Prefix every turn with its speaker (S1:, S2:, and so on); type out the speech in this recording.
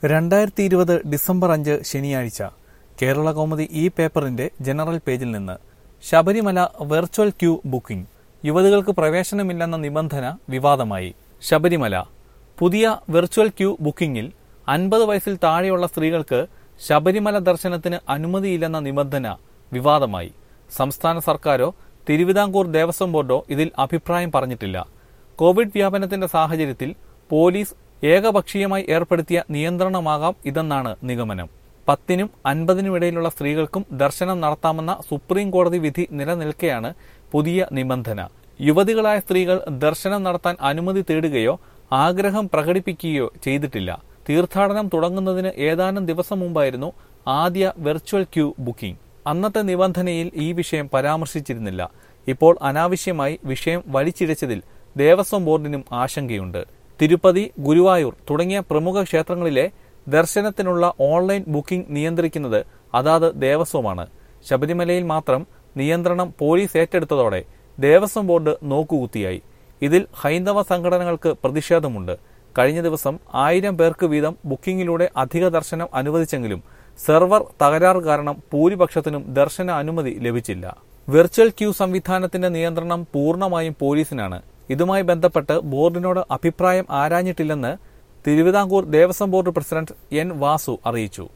S1: രണ്ടായിരത്തി ഇരുപത് ഡിസംബർ അഞ്ച് ശനിയാഴ്ച കേരള കൗമുദി ഈ പേപ്പറിന്റെ ജനറൽ പേജിൽ നിന്ന് ശബരിമല വെർച്വൽ ക്യൂ ബുക്കിംഗ് യുവതികൾക്ക് പ്രവേശനമില്ലെന്ന നിബന്ധന വിവാദമായി ശബരിമല പുതിയ വെർച്വൽ ക്യൂ ബുക്കിംഗിൽ അൻപത് വയസ്സിൽ താഴെയുള്ള സ്ത്രീകൾക്ക് ശബരിമല ദർശനത്തിന് അനുമതിയില്ലെന്ന നിബന്ധന വിവാദമായി സംസ്ഥാന സർക്കാരോ തിരുവിതാംകൂർ ദേവസ്വം ബോർഡോ ഇതിൽ അഭിപ്രായം പറഞ്ഞിട്ടില്ല കോവിഡ് വ്യാപനത്തിന്റെ സാഹചര്യത്തിൽ പോലീസ് ഏകപക്ഷീയമായി ഏർപ്പെടുത്തിയ നിയന്ത്രണമാകാം ഇതെന്നാണ് നിഗമനം പത്തിനും അൻപതിനും ഇടയിലുള്ള സ്ത്രീകൾക്കും ദർശനം നടത്താമെന്ന സുപ്രീം കോടതി വിധി നിലനിൽക്കെയാണ് പുതിയ നിബന്ധന യുവതികളായ സ്ത്രീകൾ ദർശനം നടത്താൻ അനുമതി തേടുകയോ ആഗ്രഹം പ്രകടിപ്പിക്കുകയോ ചെയ്തിട്ടില്ല തീർത്ഥാടനം തുടങ്ങുന്നതിന് ഏതാനും ദിവസം മുമ്പായിരുന്നു ആദ്യ വെർച്വൽ ക്യൂ ബുക്കിംഗ് അന്നത്തെ നിബന്ധനയിൽ ഈ വിഷയം പരാമർശിച്ചിരുന്നില്ല ഇപ്പോൾ അനാവശ്യമായി വിഷയം വലിച്ചിഴച്ചതിൽ ദേവസ്വം ബോർഡിനും ആശങ്കയുണ്ട് തിരുപ്പതി ഗുരുവായൂർ തുടങ്ങിയ പ്രമുഖ ക്ഷേത്രങ്ങളിലെ ദർശനത്തിനുള്ള ഓൺലൈൻ ബുക്കിംഗ് നിയന്ത്രിക്കുന്നത് അതാത് ദേവസ്വമാണ് ശബരിമലയിൽ മാത്രം നിയന്ത്രണം പോലീസ് ഏറ്റെടുത്തതോടെ ദേവസ്വം ബോർഡ് നോക്കുകുത്തിയായി ഇതിൽ ഹൈന്ദവ സംഘടനകൾക്ക് പ്രതിഷേധമുണ്ട് കഴിഞ്ഞ ദിവസം ആയിരം പേർക്ക് വീതം ബുക്കിംഗിലൂടെ അധിക ദർശനം അനുവദിച്ചെങ്കിലും സെർവർ തകരാറ് കാരണം ഭൂരിപക്ഷത്തിനും ദർശന അനുമതി ലഭിച്ചില്ല വെർച്വൽ ക്യൂ സംവിധാനത്തിന്റെ നിയന്ത്രണം പൂർണ്ണമായും പോലീസിനാണ് ഇതുമായി ബന്ധപ്പെട്ട് ബോർഡിനോട് അഭിപ്രായം ആരാഞ്ഞിട്ടില്ലെന്ന് Thiruvithamkoor Devaswom board president N Vasu അറിയിച്ചു